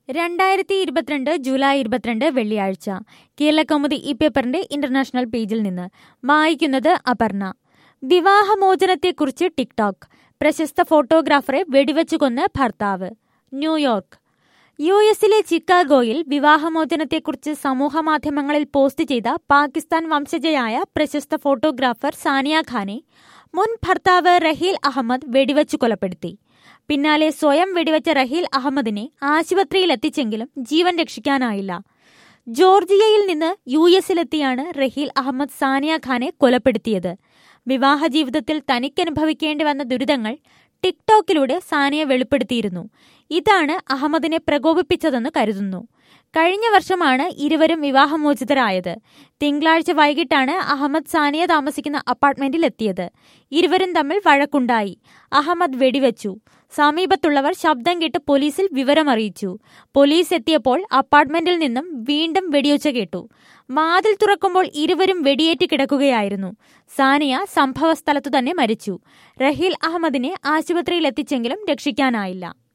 രണ്ടായിരത്തി ഇരുപത്തിരണ്ട് ജൂലൈ ഇരുപത്തിരണ്ട് വെള്ളിയാഴ്ച കേരളകൗമുദി ഈ പേപ്പറിന്റെ ഇന്റർനാഷണൽ പേജിൽ നിന്ന് വായിക്കുന്നത് അപർണ വിവാഹമോചനത്തെക്കുറിച്ച് ടിക്ടോക്ക് പ്രശസ്ത ഫോട്ടോഗ്രാഫറെ വെടിവെച്ചു കൊന്ന് ഭർത്താവ് ന്യൂയോർക്ക് യു എസിലെ ചിക്കാഗോയിൽ വിവാഹമോചനത്തെക്കുറിച്ച് സമൂഹമാധ്യമങ്ങളിൽ പോസ്റ്റ് ചെയ്ത പാകിസ്ഥാൻ വംശജയായ പ്രശസ്ത ഫോട്ടോഗ്രാഫർ സാനിയ ഖാനെ മുൻ ഭർത്താവ് റഹീൽ അഹമ്മദ് വെടിവെച്ചു കൊലപ്പെടുത്തി പിന്നാലെ സ്വയം വെടിവെച്ച റഹീൽ അഹമ്മദിനെ ആശുപത്രിയിലെത്തിച്ചെങ്കിലും ജീവൻ രക്ഷിക്കാനായില്ല ജോർജിയയിൽ നിന്ന് യു എസിലെത്തിയാണ് റഹീൽ അഹമ്മദ് സാനിയ ഖാനെ കൊലപ്പെടുത്തിയത് വിവാഹ ജീവിതത്തിൽ തനിക്കനുഭവിക്കേണ്ടി വന്ന ദുരിതങ്ങൾ ടിക്ടോക്കിലൂടെ സാനിയ വെളിപ്പെടുത്തിയിരുന്നു ഇതാണ് അഹമ്മദിനെ പ്രകോപിപ്പിച്ചതെന്ന് കരുതുന്നു കഴിഞ്ഞ വർഷമാണ് ഇരുവരും വിവാഹമോചിതരായത് തിങ്കളാഴ്ച വൈകിട്ടാണ് അഹമ്മദ് സാനിയ താമസിക്കുന്ന അപ്പാർട്ട്മെന്റിൽ എത്തിയത് ഇരുവരും തമ്മിൽ വഴക്കുണ്ടായി അഹമ്മദ് വെടിവെച്ചു സമീപത്തുള്ളവർ ശബ്ദം കേട്ട് പോലീസിൽ വിവരമറിയിച്ചു പോലീസ് എത്തിയപ്പോൾ അപ്പാർട്ട്മെന്റിൽ നിന്നും വീണ്ടും വെടിയൊച്ച കേട്ടു വാതിൽ തുറക്കുമ്പോൾ ഇരുവരും വെടിയേറ്റ് കിടക്കുകയായിരുന്നു സാനിയ സംഭവസ്ഥലത്തു തന്നെ മരിച്ചു റഹീൽ അഹമ്മദിനെ ആശുപത്രിയിൽ എത്തിച്ചെങ്കിലും രക്ഷിക്കാനായില്ല